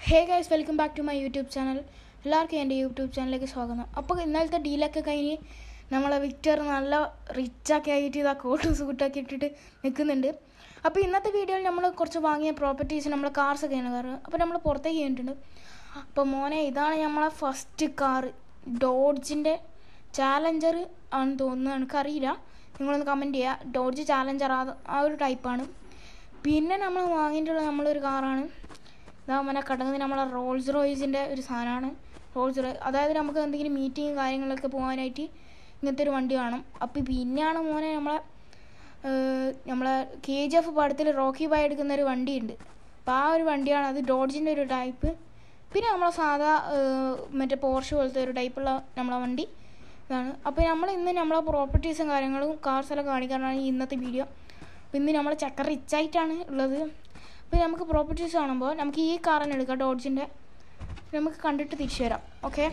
hey guys welcome back to my YouTube channel എല്ലാവർക്കും എൻ്റെ YouTube ചാനലിലേക്ക് സ്വാഗതം അപ്പോൾ ഇന്നലത്തെ ഡീലൊക്കെ കഴിഞ്ഞ് നമ്മളെ വിക്ടർ നല്ല റിച്ചൊക്കെ ആയിട്ട് ഇതാ കോട്ടും സൂട്ടൊക്കെ ഇട്ടിട്ട് നിൽക്കുന്നുണ്ട് അപ്പോൾ ഇന്നത്തെ വീഡിയോയിൽ നമ്മൾ കുറച്ച് വാങ്ങിയ പ്രോപ്പർട്ടീസ് നമ്മളെ കാർസൊക്കെയാണ് കാറ് അപ്പോൾ നമ്മൾ പുറത്തേക്ക് കഴിഞ്ഞിട്ടുണ്ട് അപ്പോൾ മോനെ ഇതാണ് നമ്മളെ ഫസ്റ്റ് കാറ് ഡോഡ്ജിൻ്റെ ചാലഞ്ചർ ആണെന്ന് തോന്നുന്നു എനിക്കറിയില്ല നിങ്ങളൊന്ന് കമൻറ്റ് ചെയ്യുക ഡോഡ്ജ് ചാലഞ്ചർ ആ ആ ഒരു ടൈപ്പാണ് പിന്നെ നമ്മൾ വാങ്ങിയിട്ടുള്ള നമ്മളൊരു കാറാണ് ഇതാ മനെ കിടക്കുന്നത് നമ്മളെ റോൾസ് റോയ്സിൻ്റെ ഒരു സാധനമാണ് റോൾസ് റോയ് അതായത് നമുക്ക് എന്തെങ്കിലും മീറ്റിംഗ് കാര്യങ്ങളൊക്കെ പോകാനായിട്ട് ഇങ്ങനത്തെ ഒരു വണ്ടി വേണം അപ്പോൾ പിന്നെയാണ് മോനെ നമ്മളെ ഏഹ്, നമ്മളെ കെ ജി എഫ് പടത്തിൽ റോക്കി ബായ് എടുക്കുന്ന ഒരു വണ്ടിയുണ്ട് അപ്പോൾ ആ ഒരു വണ്ടിയാണ് അത് ഡോഡ്ജിൻ്റെ ഒരു ടൈപ്പ് പിന്നെ നമ്മളെ സാധാ ഏഹ്, മറ്റേ പോർഷ് പോലത്തെ ഒരു ടൈപ്പുള്ള നമ്മളെ വണ്ടി ഇതാണ് അപ്പോൾ നമ്മൾ ഇന്ന് നമ്മളെ പ്രോപ്പർട്ടീസും കാര്യങ്ങളും കാർസ് എല്ലാം കാണിക്കാനാണ് ഈ ഇന്നത്തെ വീഡിയോ അപ്പോൾ ഇന്ന് നമ്മൾ ചക്ക റിച്ചായിട്ടാണ് ഉള്ളത് അപ്പോൾ നമുക്ക് പ്രോപ്പർട്ടീസ് കാണുമ്പോൾ നമുക്ക് ഈ കാർ തന്നെ എടുക്കാം ഡോഡ്ജിൻ്റെ നമുക്ക് കണ്ടിട്ട് തിരിച്ചു വരാം ഓക്കെ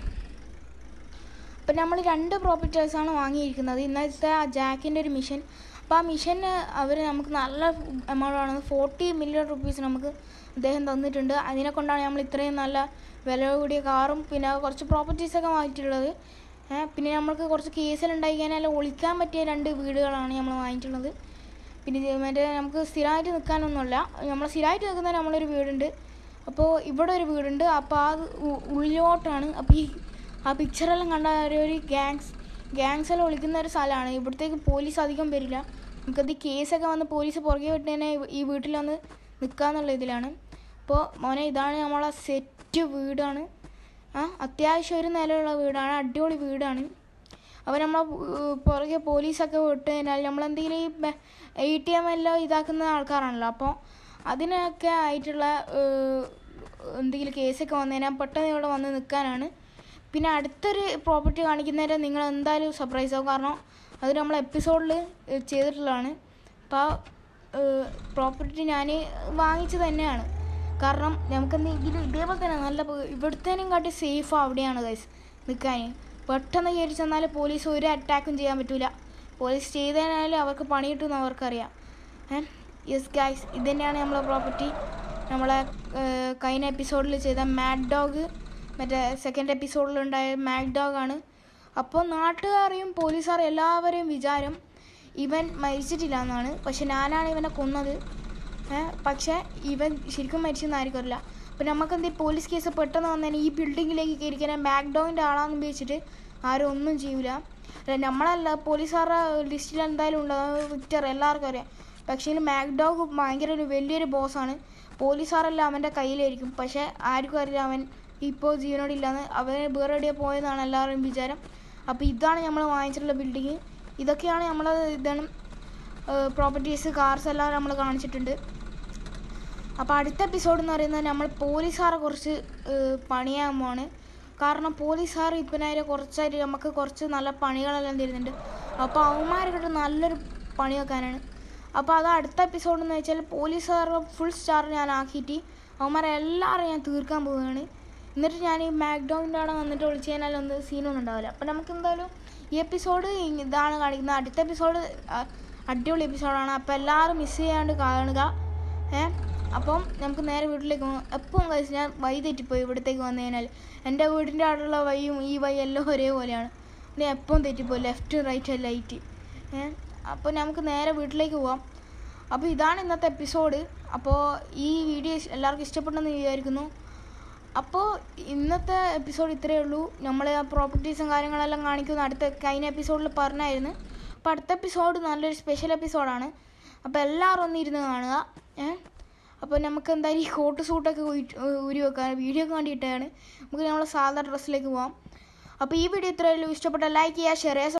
അപ്പം നമ്മൾ രണ്ട് പ്രോപ്പർട്ടീസാണ് വാങ്ങിയിരിക്കുന്നത് ഇന്നത്തെ ആ ജാക്കിൻ്റെ ഒരു മിഷൻ അപ്പോൾ ആ മിഷന് അവർ നമുക്ക് നല്ല എമൗണ്ട് ആണ് ഫോർട്ടി മില്യൺ റുപ്പീസ് നമുക്ക് അദ്ദേഹം തന്നിട്ടുണ്ട് അതിനെ കൊണ്ടാണ് നമ്മൾ ഇത്രയും നല്ല വില കൂടിയ കാറും പിന്നെ കുറച്ച് പ്രോപ്പർട്ടീസൊക്കെ വാങ്ങിയിട്ടുള്ളത് ഏ, പിന്നെ നമ്മൾക്ക് കുറച്ച് കേസിലുണ്ടായി കഴിഞ്ഞാൽ ഒളിക്കാൻ പറ്റിയ രണ്ട് വീടുകളാണ് നമ്മൾ വാങ്ങിയിട്ടുള്ളത് പിന്നെ ഇത് മറ്റേ നമുക്ക് സ്ഥിരമായിട്ട് നിൽക്കാനൊന്നുമില്ല നമ്മൾ സ്ഥിരമായിട്ട് നിൽക്കുന്ന നമ്മളൊരു വീടുണ്ട് അപ്പോൾ ഇവിടെ ഒരു വീടുണ്ട് അപ്പോൾ ആ ഉ- ഉള്ളിലോട്ടാണ് അപ്പോൾ ഈ ആ പിക്ചറെല്ലാം കണ്ട ഒരു ഒരു ഗ്യാങ്സ് ഗ്യാങ്സ് എല്ലാം ഒളിക്കുന്ന ഒരു സ്ഥലമാണ് ഇവിടത്തേക്ക് പോലീസ് അധികം വരില്ല നമുക്കത് കേസൊക്കെ വന്ന് പോലീസ് പുറകെ വിട്ട് തന്നെ ഈ വീട്ടിൽ വന്ന് നിൽക്കാന്നുള്ള ഇതിലാണ് അപ്പോൾ മോനെ ഇതാണ് നമ്മളെ സെറ്റ് വീടാണ് ആ അത്യാവശ്യം ഒരു നിലയുള്ള വീടാണ് അടിപൊളി വീടാണ് അപ്പോൾ നമ്മളെ ഏഹ്, പുറകെ പോലീസൊക്കെ വിട്ട് കഴിഞ്ഞാൽ നമ്മളെന്തെങ്കിലും ഈ എ ടി എം എല്ലാം ഇതാക്കുന്ന ആൾക്കാരാണല്ലോ അപ്പോൾ അതിനൊക്കെ ആയിട്ടുള്ള ഏഹ്, എന്തെങ്കിലും കേസൊക്കെ വന്നു കഴിഞ്ഞാൽ പെട്ടെന്ന് ഇവിടെ വന്ന് നിൽക്കാനാണ് പിന്നെ അടുത്തൊരു പ്രോപ്പർട്ടി കാണിക്കുന്നേരം നിങ്ങൾ എന്തായാലും സർപ്രൈസ് ആവും കാരണം അത് നമ്മൾ എപ്പിസോഡിൽ ചെയ്തിട്ടുള്ളതാണ് അപ്പോൾ ആ പ്രോപ്പർട്ടി ഞാൻ വാങ്ങിച്ചു തന്നെയാണ് കാരണം നമുക്ക് എന്തെങ്കിലും ഇതേപോലെ തന്നെ നല്ല പ- ഇവിടുത്തേനും കാട്ടി സേഫ് അവിടെയാണ് ഗൈസ് നിൽക്കാൻ പെട്ടെന്ന് കയറി ചെന്നാൽ പോലീസ് ഒരു അറ്റാക്കും ചെയ്യാൻ പറ്റൂല പോലീസ് ചെയ്തതിനാലും അവർക്ക് പണി കിട്ടുമെന്ന് അവർക്കറിയാം ഏഹ് യെസ് ഗൈസ് ഇത് തന്നെയാണ് നമ്മളെ പ്രോപ്പർട്ടി നമ്മളെ ഏഹ്, കഴിഞ്ഞ എപ്പിസോഡിൽ ചെയ്ത മാഡ് ഡോഗ് മറ്റേ സെക്കൻഡ് എപ്പിസോഡിലുണ്ടായ മാഡ് ഡോഗ് ആണ് അപ്പോൾ നാട്ടുകാരെയും പോലീസുകാരെയും എല്ലാവരെയും വിചാരം ഇവൻ മരിച്ചിട്ടില്ല എന്നാണ് പക്ഷെ ഞാനാണ് ഇവനെ കൊന്നത് ഏ, പക്ഷേ ഇവൻ ശരിക്കും മരിച്ചെന്നായിരിക്കില്ല അപ്പം നമുക്ക് എന്തെങ്കിലും പോലീസ് കേസ് പെട്ടെന്ന് വന്നതിന് ഈ ബിൽഡിങ്ങിലേക്ക് കയറിക്കാൻ ബാക്ക്ഡോറിൻ്റെ ആളാന്ന് ഉപയോഗിച്ചിട്ട് ആരും ഒന്നും ചെയ്യൂല അല്ല, നമ്മളല്ല പോലീസുകാരുടെ ലിസ്റ്റിൽ എന്തായാലും ഉണ്ടാവും വിക്ടർ എല്ലാവർക്കും അറിയാം പക്ഷേ മാക്ഡോഗ് ഭയങ്കര ഒരു വലിയൊരു ബോസാണ് പോലീസുകാരെല്ലാം അവൻ്റെ കയ്യിലായിരിക്കും പക്ഷേ ആർക്കും അറിയില്ല അവൻ ഇപ്പോൾ ജീവനോടില്ലാന്ന് അവന് വേറെ എവിടെയോ പോയതാണ് എല്ലാവരുടെയും വിചാരം അപ്പോൾ ഇതാണ് നമ്മൾ വാങ്ങിച്ചിട്ടുള്ള ബിൽഡിങ് ഇതൊക്കെയാണ് നമ്മൾ ഇതാണ് പ്രോപ്പർട്ടീസ് കാർസ് എല്ലാം നമ്മൾ കാണിച്ചിട്ടുണ്ട് അപ്പോൾ അടുത്ത എപ്പിസോഡ് എന്ന് പറയുന്നത് നമ്മൾ പോലീസുകാരെ കുറച്ച് ഏഹ്, പണിയാൻ പോവാണ് കാരണം പോലീസുകാർ ഇപ്പനായിട്ട് കുറച്ചായിട്ട് നമുക്ക് കുറച്ച് നല്ല പണികളെല്ലാം തരുന്നുണ്ട് അപ്പോൾ അവന്മാർക്കിട്ട് നല്ലൊരു പണി വെക്കാനാണ് അപ്പോൾ അത് അടുത്ത എപ്പിസോഡ് എന്ന് വെച്ചാൽ പോലീസുകാർ ഫുൾ സ്റ്റാർ ഞാൻ ആക്കിയിട്ട് അവന്മാരെ എല്ലാവരും ഞാൻ തീർക്കാൻ പോവുകയാണ് എന്നിട്ട് ഞാൻ ഈ മാക്ഡോണിൻ്റെ അവിടെ വന്നിട്ട് വിളിച്ചു കഴിഞ്ഞാൽ ഒന്നും സീനൊന്നും ഉണ്ടാവില്ല അപ്പോൾ നമുക്ക് എന്തായാലും ഈ എപ്പിസോഡ് ഇതാണ് കാണിക്കുന്നത് അടുത്ത എപ്പിസോഡ് അടിപൊളി എപ്പിസോഡാണ് അപ്പോൾ എല്ലാവരും മിസ് ചെയ്യാണ്ട് കാണുക ഏ അപ്പം നമുക്ക് നേരെ വീട്ടിലേക്ക് പോകാം എപ്പം കഴിച്ച് ഞാൻ വഴി തെറ്റിപ്പോയി ഇവിടത്തേക്ക് വന്നു കഴിഞ്ഞാൽ എൻ്റെ വീടിൻ്റെ അവിടെയുള്ള വഴിയും ഈ വഴി എല്ലാം ഒരേപോലെയാണ് ഞാൻ എപ്പം തെറ്റിപ്പോയി ലെഫ്റ്റ് റൈറ്റ് ലൈറ്റ് ഏ അപ്പോൾ നമുക്ക് നേരെ വീട്ടിലേക്ക് പോവാം അപ്പോൾ ഇതാണ് ഇന്നത്തെ എപ്പിസോഡ് അപ്പോൾ ഈ വീഡിയോ എല്ലാവർക്കും ഇഷ്ടപ്പെട്ടെന്ന് വിചാരിക്കുന്നു അപ്പോൾ ഇന്നത്തെ എപ്പിസോഡ് ഇത്രയേ ഉള്ളൂ നമ്മൾ ആ പ്രോപ്പർട്ടീസും കാര്യങ്ങളെല്ലാം കാണിക്കുന്ന അടുത്ത കഴിഞ്ഞ എപ്പിസോഡിൽ പറഞ്ഞായിരുന്നു അപ്പോൾ അടുത്ത എപ്പിസോഡ് നല്ലൊരു സ്പെഷ്യൽ എപ്പിസോഡാണ് അപ്പോൾ എല്ലാവരും ഒന്ന് ഇരുന്ന് കാണുക ഏ അപ്പോൾ നമുക്ക് എന്തായാലും ഈ കോട്ട് സൂട്ടൊക്കെ ഊരി- ഊരി വെക്കാൻ വീഡിയോ ഒക്കെ വേണ്ടിയിട്ടാണ് നമുക്ക് നമ്മളെ സാധാ ഡ്രസ്സിലേക്ക് പോകാം അപ്പോൾ ഈ വീഡിയോ ഇത്രയേ ഉള്ളൂ ഇഷ്ടപ്പെട്ട ലൈക്ക് ചെയ്യുക ഷെയർ ചെയ്യുക